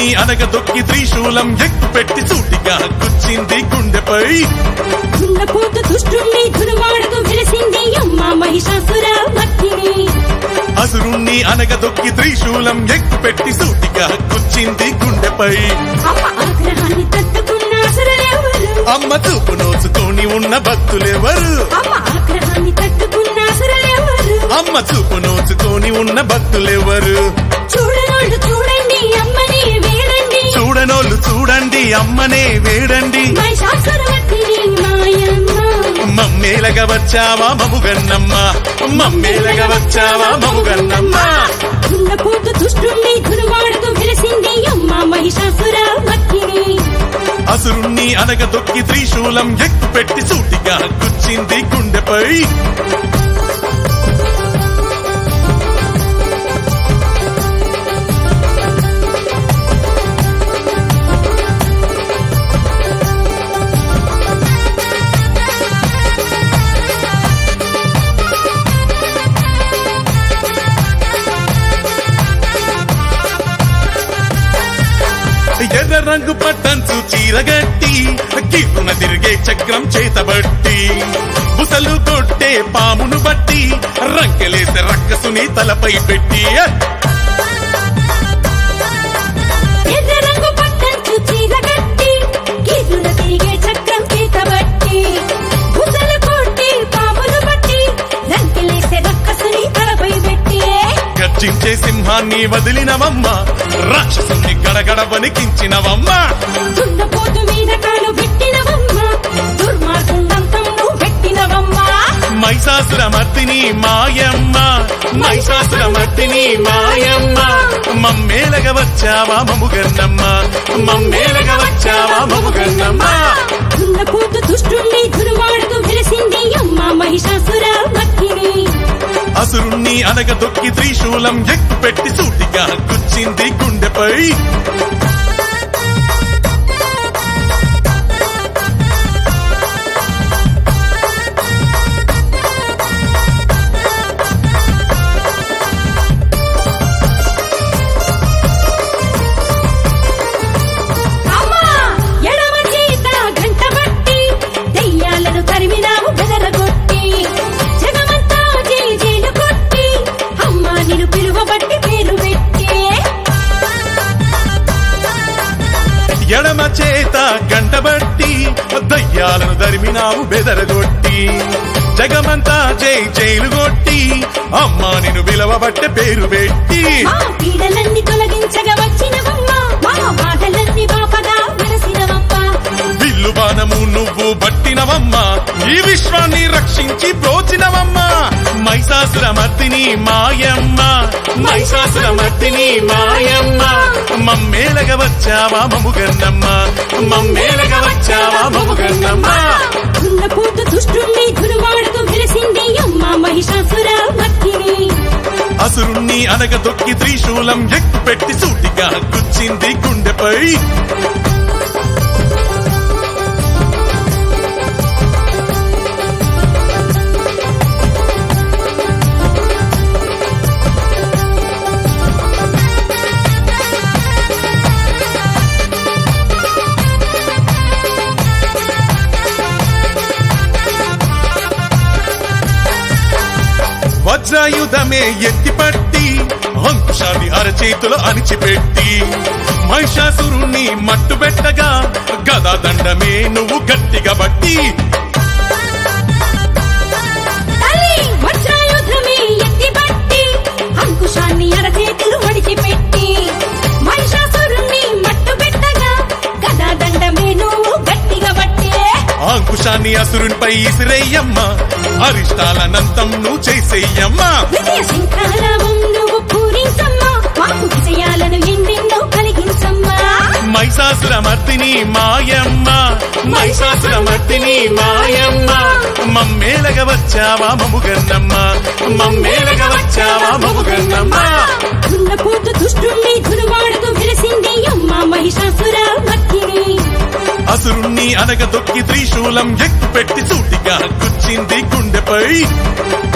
అసురుణ్ణి అనగదొక్కి త్రిశూలం ఎక్కు పెట్టి సూటిగా గుచ్చింది గుండెపై దున్నపోతు దుష్టుణ్ణి దుర్వాడకు వెలసింది అమ్మ మహిషాసుర భక్తిని అసురుణ్ణి అనగదొక్కి త్రిశూలం ఎక్కు పెట్టి సూటిగా గుచ్చింది గుండెపై అమ్మ ఆగ్రహాన్ని తట్టుకున్న అసురులెవరు అమ్మ చూపు నోచుకొని ఉన్న భక్తులెవరు అమ్మ ఆగ్రహాన్ని తట్టుకున్న అసురులెవరు అమ్మ చూపు నోచుకొని ఉన్న భక్తులెవరు చూడనోళ్ళు చూడండి అమ్మని వేడండి చూడనోళ్ళు చూడండి అమ్మనే వేడండి మహిషాసుర భక్తిని మాయమ్మ మమ్మేలగా వచ్చావా మముగన్నమ్మ మమ్మేలగా వచ్చావా మముగన్నమ్మ దున్నపోతు దుష్టుణ్ణి దుర్వాడకు వెలసింది అమ్మ మహిషాసుర భక్తిని అసురుణ్ణి అనగదొక్కి త్రిశూలం ఎక్కు పెట్టి సూటిగా గుచ్చింది గుండెపై ఎర్ర రంగు పట్టంచు చీరగట్టి కీర్తున తిరిగే చక్రం చేతబట్టి బుసలు కొట్టే పామును బట్టి రంకెలేసే రక్కసుని తలపై పెట్టి ఎర్ర రంగు పట్టంచు చీర కట్టి గీతుల తిరిగే చక్రం చేతబట్టి బుసలు కొట్టి పాములు బట్టి రంకెలేసే రక్కసుని తలపై పెట్టి గర్జించే సింహాన్ని వదిలినవమ్మ రాక్షసుని గడగడ వణికించినవమ్మ దున్నపోతు మీద కాలు పెట్టినవమ్మ దుర్మార్గుండంతం నువ్వు పెట్టినవమ్మ మైసాసురమర్తిని మాయమ్మ మైసాసురమర్తిని మాయమ్మ మమ్మేలగ వచ్చావా మముగన్నమ్మ మమ్మేలగ వచ్చావా మముగన్నమ్మ దున్నపోతు దుష్టుణ్ణి దుర్వాడకు వెలసింది అమ్మ మహిషాసుర భక్తిని అసురుణ్ణి అనగదొక్కి త్రిశూలం ఎక్కు పెట్టి సూటిగా గుచ్చింది గుండెపై అమ్మా ఎడమ చేత గంట బట్టి దెయ్యాలను తరిమినావు బెదరగొట్టి జగమంతా జై జైలు కొట్టి అమ్మా నిన్ను పిలువబట్టి పేరు పెట్టి ఎడమ చేత గంటబట్టి దయ్యాలను దరిమినావు బెదరగొట్టి జగమంతా జై జైలు కొట్టి అమ్మా నిన్ను విలవబట్టే పేరు పెట్టి మా పీడలన్నీ తొలగించగా వచ్చినవమ్మ మా మాటలన్నీ బాపగా వెలసినవమ్మ విల్లు బాణము నువ్వు బట్టినవమ్మ ఈ విశ్వాన్ని రక్షించి ప్రోచినవమ్మ మైసాసురమర్తిని మాయమ్మ మైసాసురమర్తిని మాయమ్మ మమ్మేలగ వచ్చావా మముగన్నమ్మ మమ్మేలగ వచ్చావా మముగన్నమ్మ దున్నపోతు దుష్టుణ్ణి దుర్వాడకు వెలసింది అమ్మ మహిషాసుర భక్తిని అసురుణ్ణి అనగదొక్కి త్రిశూలం ఎక్కు పెట్టి సూటిగా గుచ్చింది గుండెపై వజ్రాయుధమే ఎత్తిపట్టి అంకుశాన్ని అరచేతులు అణిచిపెట్టి మహిషాసురుణ్ణి మట్టుబెట్టగా గదా దండమే నువ్వు గట్టిగా బట్టి తల్లి వజ్రాయుధమే ఎత్తిబట్టి అంకుశాన్ని అరచేతులు వడిచిపెట్టి మహిషాసురుణ్ణి మట్టుబెట్టగా గదా దండమే నువ్వు గట్టిగా బట్టి అంకుశాన్ని అసురునిపై ఇసిరేయమ్మ అరిష్టాలనంతం నువ్వు చేసేయమ్మా విజయ శంఖారావం నువ్వు పూరించమ్మా మాకు విజయాలను ఎన్నెన్నో కలిగించమ్మా మైసాసురమర్తిని మాయమ్మ మైసాసురమర్తిని మాయమ్మ మమ్మేలగ వచ్చావా మముగన్నమ్మ మమ్మేలగ వచ్చావా మముగన్నమ్మ దున్నపోతు దుష్టుణ్ణి దుర్వాడకు వెలసింది అమ్మ మహిషాసుర భక్తిని అసురుణ్ణి అనగదొక్కి త్రిశూలం ఎక్కు పెట్టి సూటిగా గుచ్చింది గుండెపై